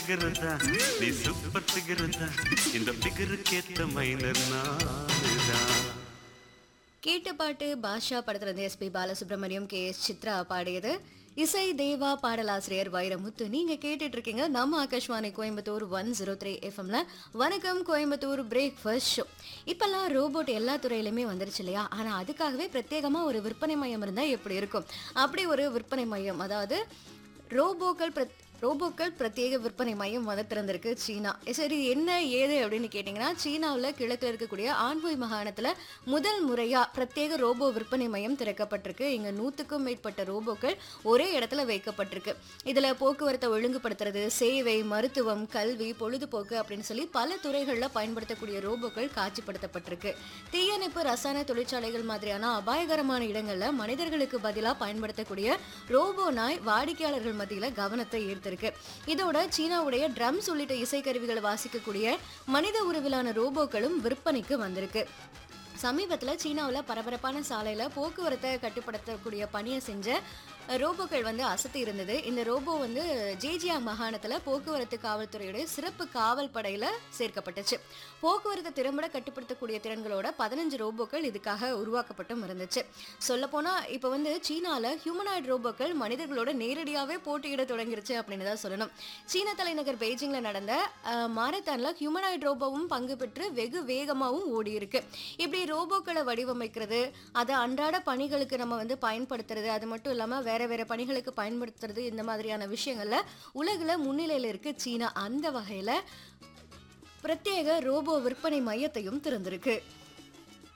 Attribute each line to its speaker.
Speaker 1: ஃபிகருதா நீ சூப்பர் ஃபிகருதா இந்த ஃபிகருக்கு ஏத்த மைனர் நானுதான்
Speaker 2: கேட்ட பாட்டு பாஷா படத்துல இருந்து S P Balasubramaniam K S Chithra பாடியது இசை தேவா பாடலாசிரியர் வைரமுத்து நீங்க கேட்டுட்டு இருக்கீங்க நம்ம Akashvani Coimbatore one zero three எஃப்எம்ல வணக்கம் கோயம்புத்தூர் பிரேக்ஃபாஸ்ட் ஷோ இப்பெல்லாம் ரோபோட் எல்லா துறையிலுமே வந்துருச்சு இல்லையா ஆனா அதுக்காகவே பிரத்யேகமா ஒரு விற்பனை மையம் இருந்தா எப்படி இருக்கும் அப்படி ஒரு விற்பனை மையம் அதாவது ரோபோக்கள் பிரத் ரோபோக்கள் பிரத்யேக விற்பனை மையம் வந்து திறந்திருக்கு சீனா சரி என்ன ஏது அப்படின்னு கேட்டிங்கன்னா சீனாவில் கிழக்கில் இருக்கக்கூடிய ஆன்வோய் மாகாணத்தில் முதல் முறையாக பிரத்யேக ரோபோ விற்பனை மையம் திறக்கப்பட்டிருக்கு இங்கே நூற்றுக்கும் மேற்பட்ட ரோபோக்கள் ஒரே இடத்துல வைக்கப்பட்டிருக்கு இதில் போக்குவரத்தை ஒழுங்குபடுத்துறது சேவை மருத்துவம் கல்வி பொழுதுபோக்கு அப்படின்னு சொல்லி பல துறைகளில் பயன்படுத்தக்கூடிய ரோபோக்கள் காட்சிப்படுத்தப்பட்டிருக்கு தீயணைப்பு ரசாயன தொழிற்சாலைகள் மாதிரியான அபாயகரமான இடங்களில் மனிதர்களுக்கு பதிலாக பயன்படுத்தக்கூடிய ரோபோ நாய் வாடிக்கையாளர்கள் மத்தியில் கவனத்தை ஈர்த்திருக்கு இதோட சீனாவுடைய ட்ரம்ஸ் உள்ளிட்ட இசைக்கருவிகளை வாசிக்கக்கூடிய மனித உருவிலான ரோபோக்களும் விற்பனைக்கு வந்திருக்கு சமீபத்தில் சீனாவில் பரபரப்பான சாலையில் போக்குவரத்தை கட்டுப்படுத்தக்கூடிய பணியை செஞ்ச ரோபோக்கள் வந்து அசத்தி இருந்தது இந்த ரோபோ வந்து ஜேஜியா மாகாணத்தில் போக்குவரத்து காவல்துறையுடைய சிறப்பு காவல் படையில் சேர்க்கப்பட்டுச்சு போக்குவரத்தை திறம்பட கட்டுப்படுத்தக்கூடிய திறன்களோட பதினஞ்சு ரோபோக்கள் இதுக்காக உருவாக்கப்பட்டும் இருந்துச்சு சொல்லப்போனால் இப்போ வந்து சீனாவில் ஹியூமனாய்டு ரோபோக்கள் மனிதர்களோட நேரடியாகவே போட்டியிட தொடங்கிருச்சு அப்படின்னு தான் சொல்லணும் சீன தலைநகர் பெய்ஜிங்கில் நடந்த மாரத்தானில் ஹியூமனாய்டு ரோபோவும் பங்கு பெற்று வெகு வேகமாகவும் ஓடி இருக்கு இப்படி ரோபோக்களை வடிவமைக்கிறது அதை அன்றாட பணிகளுக்கு நம்ம வந்து பயன்படுத்துறது அது மட்டும் இல்லாமல் வேற வேற பணிகளுக்கு பயன்படுத்துறது இந்த மாதிரியான விஷயங்கள்ல உலகில் முன்னிலையில் இருக்கு சீனா அந்த வகையில் பிரத்யேக ரோபோ விற்பனை மையத்தையும் திறந்திருக்கு